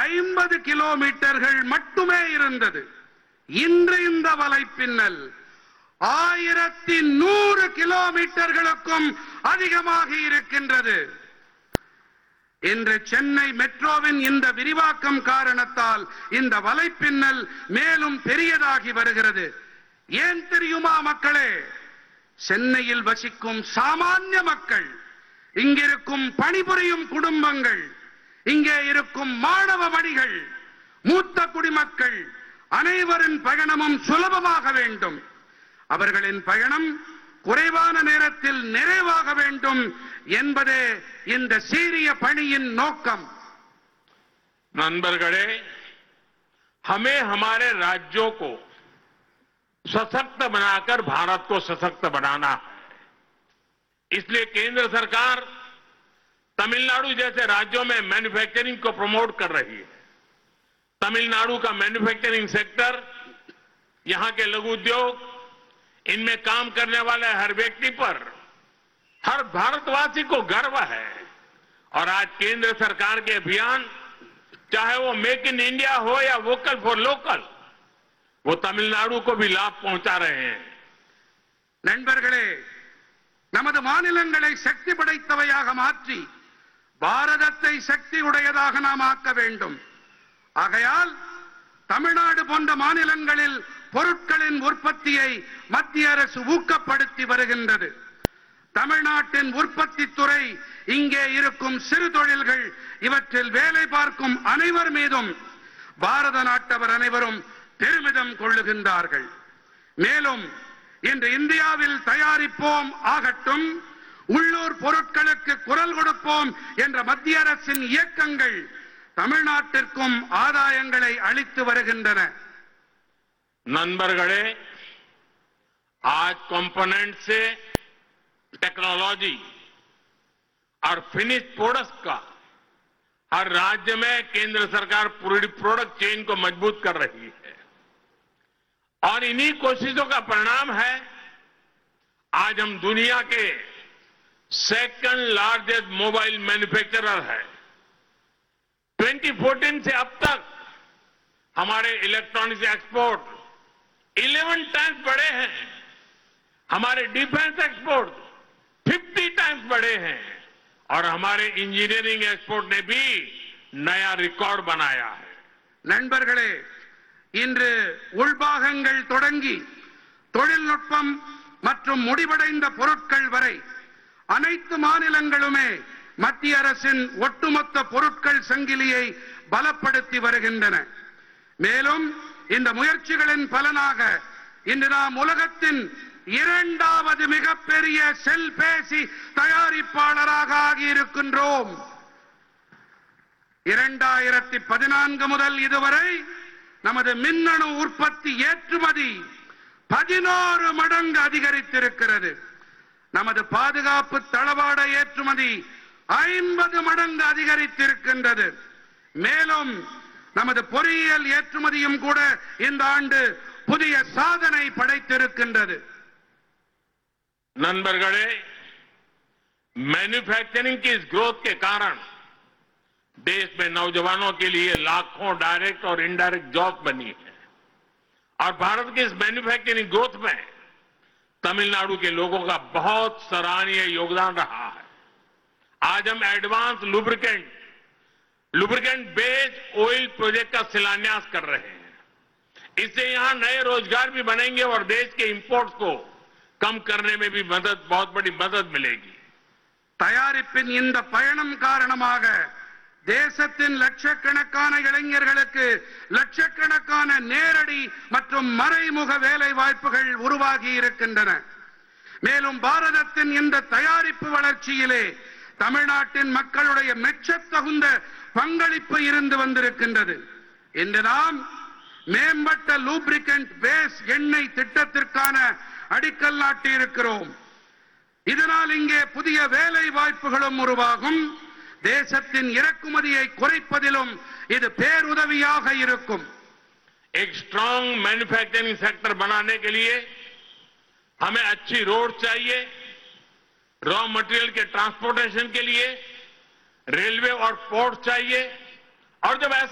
ஐம்பது கிலோமீட்டர்கள் மட்டுமே இருந்தது இன்று இந்த வலைப்பின்னல் ஆயிரத்தி நூறு கிலோமீட்டர்களுக்கும் அதிகமாக இருக்கின்றது இன்று சென்னை மெட்ரோவின் இந்த விரிவாக்கம் காரணத்தால் இந்த வலைப்பின்னல் மேலும் பெரியதாகி வருகிறது ஏன் தெரியுமா மக்களே சென்னையில் வசிக்கும் சாமானிய மக்கள் இங்கிருக்கும் பணிபுரியும் குடும்பங்கள் இங்கே இருக்கும் மாணவ மணிகள் மூத்த குடிமக்கள் அனைவரின் பயணமும் சுலபமாக வேண்டும் அவர்களின் பயணம் குறைவான நேரத்தில் நிறைவாக வேண்டும் என்பதே இந்த சீரிய பணியின் நோக்கம் नंबरगढ़े हमें हमारे राज्यों को सशक्त बनाकर भारत को सशक्त बनाना है इसलिए केंद्र सरकार तमिलनाडु जैसे राज्यों में मैन्युफैक्चरिंग को प्रमोट कर रही है तमिलनाडु का मैन्युफैक्चरिंग सेक्टर यहां के लघु उद्योग इनमें काम करने वाले हर व्यक्ति पर हर भारतवासी को गर्व है और आज केंद्र सरकार के अभियान चाहे वो मेक इन इंडिया हो या वोकल फॉर लोकल वो तमिलनाडु को भी लाभ पहुंचा रहे हैं நண்பர்களே நமது மாநிலங்களை சக்தி படைத்தவையாக மாற்றி பாரதத்தை சக்தி உடையதாக நாம் ஆக்க வேண்டும் ஆகையால் தமிழ்நாடு போன்ற மாநிலங்களில் பொருட்களின் உற்பத்தியை மத்திய அரசு ஊக்கப்படுத்தி வருகின்றது தமிழ்நாட்டின் உற்பத்தி துறை இங்கே இருக்கும் சிறு தொழில்கள் இவற்றில் வேலை பார்க்கும் அனைவர் மீதும் பாரத நாட்டவர் அனைவரும் பெருமிதம் கொள்ளுகின்றார்கள் மேலும் இன்று இந்தியாவில் தயாரிப்போம் ஆகட்டும் உள்ளூர் பொருட்களுக்கு குரல் கொடுப்போம் என்ற மத்திய அரசின் இயக்கங்கள் தமிழ்நாட்டிற்கும் ஆதாயங்களை அளித்து வருகின்றன नंबरगढ़े आज कंपोनेंट से टेक्नोलॉजी और फिनिश प्रोडक्ट्स का हर राज्य में केंद्र सरकार पूरी प्रोडक्ट चेन को मजबूत कर रही है और इन्हीं कोशिशों का परिणाम है आज हम दुनिया के सेकंड लार्जेस्ट मोबाइल मैन्युफैक्चरर है 2014 से अब तक हमारे इलेक्ट्रॉनिक्स एक्सपोर्ट 11 टाइम्स बढ़े हैं हमारे डिफेंस एक्सपोर्ट 50 टाइम्स बढ़े हैं और हमारे इंजीनियरिंग एक्सपोर्ट ने भी नया रिकॉर्ड बनाया है நண்பர்களே இன்று உள்பாகங்கள் தொடங்கி தொழில்நுட்பம் மற்றும் முடிவடைந்த பொருட்கள் வரை அனைத்து மாநிலங்களுமே மத்திய அரசின் ஒட்டுமொத்த பொருட்கள் சங்கிலியை பலப்படுத்தி வருகின்றன மேலும் இந்த முயற்சிகளின் பலனாக இன்று நாம் உலகத்தின் இரண்டாவது மிகப்பெரிய செல்பேசி தயாரிப்பாளராக ஆகியிருக்கின்றோம் இரண்டாயிரத்தி பதினான்கு முதல் இதுவரை நமது மின்னணு உற்பத்தி ஏற்றுமதி பதினோரு மடங்கு அதிகரித்திருக்கிறது நமது பாதுகாப்பு தளவாட ஏற்றுமதி ஐம்பது மடங்கு அதிகரித்திருக்கின்றது மேலும் நமது பொறியியல் ஏற்றுமதியும் கூட இந்த ஆண்டு புதிய சாதனை படைத்திருக்கின்றது नंबरगढ़े मैन्युफैक्चरिंग की इस ग्रोथ के कारण देश में नौजवानों के लिए लाखों डायरेक्ट और इनडायरेक्ट जॉब बनी है और भारत की इस मैन्युफैक्चरिंग ग्रोथ में तमिलनाडु के लोगों का बहुत सराहनीय योगदान रहा है आज हम advance lubricant lubricant based oil project का शिलान्यास कर रहे हैं इससे यहां नए रोजगार भी बनेंगे और देश के इंपोर्ट्स को कम करने में भी मदद बहुत बड़ी मदद मिलेगी தயாரிப்பின் இந்த பயணம் காரணமாக தேசத்தின் லட்சக்கணக்கான இளைஞர்களுக்கு லட்சக்கணக்கான நேரடி மற்றும் மறைமுக வேலை வாய்ப்புகள் உருவாகி இருக்கின்றன மேலும் பாரதத்தின் இந்த தயாரிப்பு வளர்ச்சியிலே தமிழ்நாட்டின் மக்களுடைய மெச்சத்தகுந்த பங்களிப்பு இருந்து வந்திருக்கின்றது இன்று நாம் மேம்பட்ட லூப்ரிகன்ட் பேஸ் எண்ணெய் திட்டத்திற்கான அடிக்கல் நாட்டி இருக்கிறோம் இதனால் இங்கே புதிய வேலை வாய்ப்புகளும் உருவாகும் தேசத்தின் இறக்குமதியை குறைப்பதிலும் இது பேருதவியாக இருக்கும் एक स्ट्रांग मैन्युफैक्चरिंग सेक्टर बनाने के लिए हमें अच्छी रोड चाहिए रॉ मटेरियल के ट्रांसपोर्टेशन के लिए रेलवे और पोर्ट चाहिए और जब ऐसा